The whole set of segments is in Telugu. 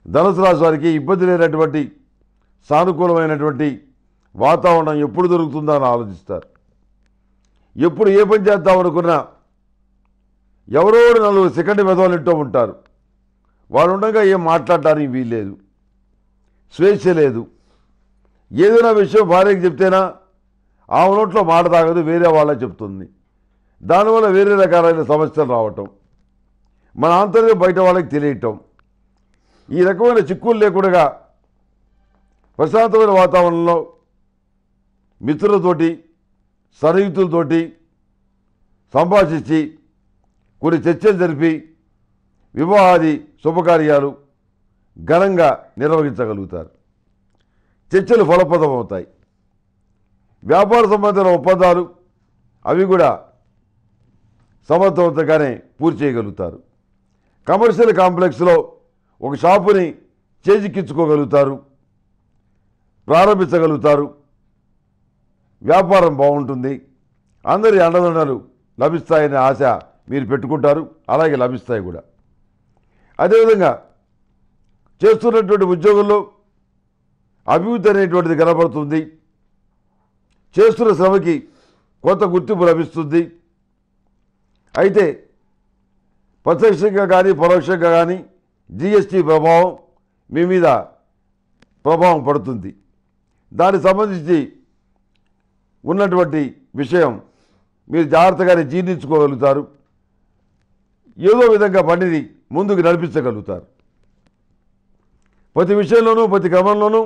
ధనుసు రాశి వారికి ఇబ్బంది లేనటువంటి సానుకూలమైనటువంటి వాతావరణం ఎప్పుడు దొరుకుతుందో అని ఆలోచిస్తారు ఎప్పుడు ఏ పని చేద్దాం అనుకున్నా ఎవరో నలుగురు సెకండ్ మెదవులు ఇంటూ ఉంటారు వాళ్ళు ఉండగా ఏం మాట్లాడటానికి వీల్లేదు స్వేచ్ఛ లేదు ఏదైనా విషయం భార్యకి చెప్తేనా ఆ నోట్లో మాట తాగదు వేరే వాళ్ళకి చెప్తుంది దానివల్ల వేరే రకాలైన సమస్యలు రావటం మన ఆంతర్యం బయట వాళ్ళకి తెలియటం ఈ రకమైన చిక్కులు లేకుండా ప్రశాంతమైన వాతావరణంలో మిత్రులతోటి సన్నిహితులతోటి సంభాషించి కొన్ని చర్చలు జరిపి వివాహాది శుభకార్యాలు ఘనంగా నిర్వహించగలుగుతారు చర్చలు ఫలప్రదమవుతాయి వ్యాపార సంబంధించిన ఒప్పందాలు అవి కూడా సమర్థవంతంగానే పూర్తి చేయగలుగుతారు కమర్షియల్ కాంప్లెక్స్లో ఒక షాపుని చేజిక్కించుకోగలుగుతారు ప్రారంభించగలుగుతారు వ్యాపారం బాగుంటుంది అందరి అండదండలు లభిస్తాయనే ఆశ మీరు పెట్టుకుంటారు అలాగే లభిస్తాయి కూడా అదేవిధంగా చేస్తున్నటువంటి ఉద్యోగంలో అభివృద్ధి అనేటువంటిది కనబడుతుంది చేస్తున్న శ్రమకి కొంత గుర్తింపు లభిస్తుంది అయితే ప్రత్యక్షంగా కానీ పరోక్షంగా కానీ జిఎస్టీ ప్రభావం మీ మీద ప్రభావం పడుతుంది దానికి సంబంధించి ఉన్నటువంటి విషయం మీరు జాగ్రత్తగానే జీర్ణించుకోగలుగుతారు ఏదో విధంగా బండిని ముందుకు నడిపించగలుగుతారు ప్రతి విషయంలోనూ ప్రతి క్రమంలోనూ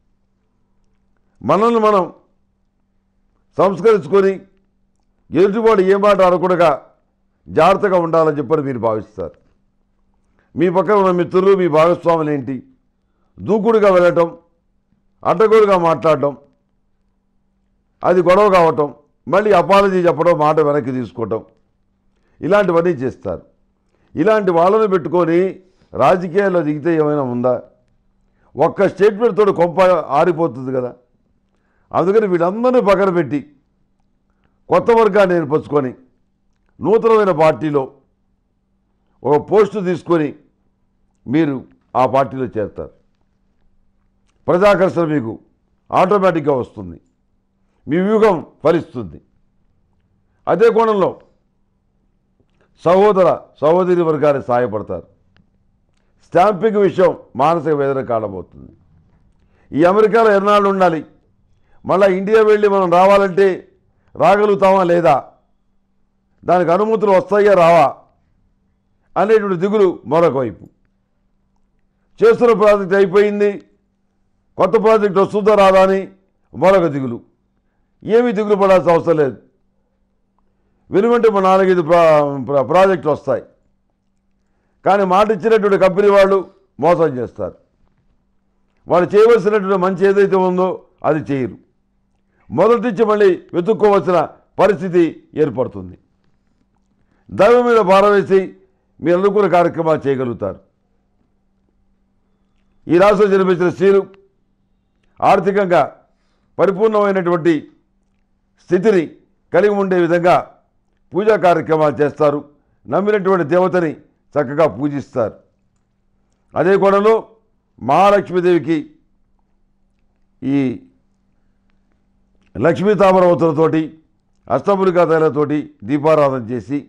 మనల్ని మనం సంస్కరించుకొని ఎదుటివాడు ఏ మాట అనకుండా జాగ్రత్తగా ఉండాలని చెప్పని మీరు భావిస్తారు మీ పక్కన ఉన్న మిత్రులు మీ భాగస్వాములు ఏంటి దూకుడుగా వెళ్ళటం అడ్డగోలుగా మాట్లాడటం అది గొడవ కావటం మళ్ళీ అపాలజీ చెప్పడం మాట వెనక్కి తీసుకోవటం ఇలాంటివన్నీ చేస్తారు ఇలాంటి వాళ్ళని పెట్టుకొని రాజకీయాల్లో దిగితే ఏమైనా ఉందా ఒక్క స్టేట్మెంట్ తోటి కొంప ఆరిపోతుంది కదా అందుకని వీళ్ళందరినీ పక్కన పెట్టి కొత్త వర్గాన్ని ఏర్పరచుకొని నూతనమైన పార్టీలో ఒక పోస్టు తీసుకొని మీరు ఆ పార్టీలో చేరుతారు ప్రజాకర్షణ మీకు ఆటోమేటిక్గా వస్తుంది మీ వ్యూహం ఫలిస్తుంది అదే కోణంలో సహోదర సహోదరి వర్గాన్ని సహాయపడతారు స్టాంపింగ్ విషయం మానసిక వేదన కారణమవుతుంది ఈ అమెరికాలో ఎన్నాళ్ళు ఉండాలి మళ్ళీ ఇండియా వెళ్ళి మనం రావాలంటే రాగలుగుతామా లేదా దానికి అనుమతులు వస్తాయా రావా అనేటువంటి దిగులు మరొక వైపు చేస్తున్న ప్రాజెక్ట్ అయిపోయింది కొత్త ప్రాజెక్ట్ వస్తుందా రాదా అని మరొక దిగులు ఏమీ దిగులు పడాల్సిన అవసరం లేదు వెనువంటే మా నాలుగైదు ప్రా ప్రా- ప్రాజెక్టులు వస్తాయి కానీ మాట ఇచ్చినటువంటి కంపెనీ వాళ్ళు మోసం చేస్తారు వాళ్ళు చేయవలసినటువంటి మంచి ఏదైతే ఉందో అది చేయరు మొదటి నుంచి మళ్ళీ వెతుక్కోవలసిన పరిస్థితి ఏర్పడుతుంది దైవం మీద భారం వేసి మీరు అనుకున్న కార్యక్రమాలు చేయగలుగుతారు ఈ రాష్ట్రంలో జన్మించిన స్త్రీలు ఆర్థికంగా పరిపూర్ణమైనటువంటి స్థితిని కలిగి ఉండే విధంగా పూజా కార్యక్రమాలు చేస్తారు నమ్మినటువంటి దేవతని చక్కగా పూజిస్తారు అదే కోణంలో మహాలక్ష్మీదేవికి ఈ లక్ష్మీ తామరవతులతోటి అష్టములికా తైలతోటి దీపారాధన చేసి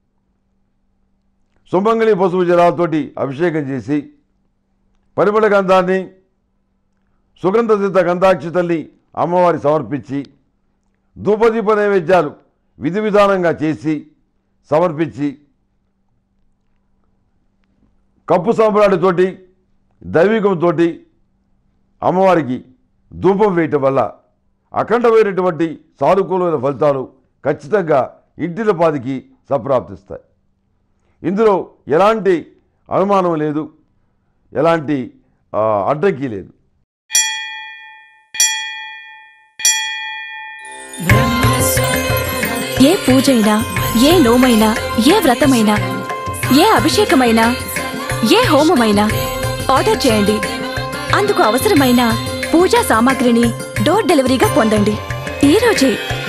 సుమంగళి పసుపు జలాలతోటి అభిషేకం చేసి పరిమళ గంధాన్ని సుగంధ సిద్ధ గంధాక్షితల్ని అమ్మవారి సమర్పించి ధూపదీప నైవేద్యాలు విధి విధానంగా చేసి సమర్పించి కప్పు సాంబ్రాడితోటి దైవికంతో అమ్మవారికి ధూపం వేయటం వల్ల అఖండమైనటువంటి సానుకూలమైన ఫలితాలు ఖచ్చితంగా ఇంటిల పాదికి సంప్రాప్తిస్తాయి ఇందులో ఎలాంటి అనుమానం లేదు ఎలాంటి ఆ, అడ్డంకి లేదు ఏ పూజైనా ఏ నోమైనా ఏ వ్రతమైనా ఏ అభిషేకమైనా ఏ హోమమైనా ఆర్డర్ చేయండి అందుకు అవసరమైన పూజా సామాగ్రిని డోర్ డెలివరీగా పొందండి ఈ రోజే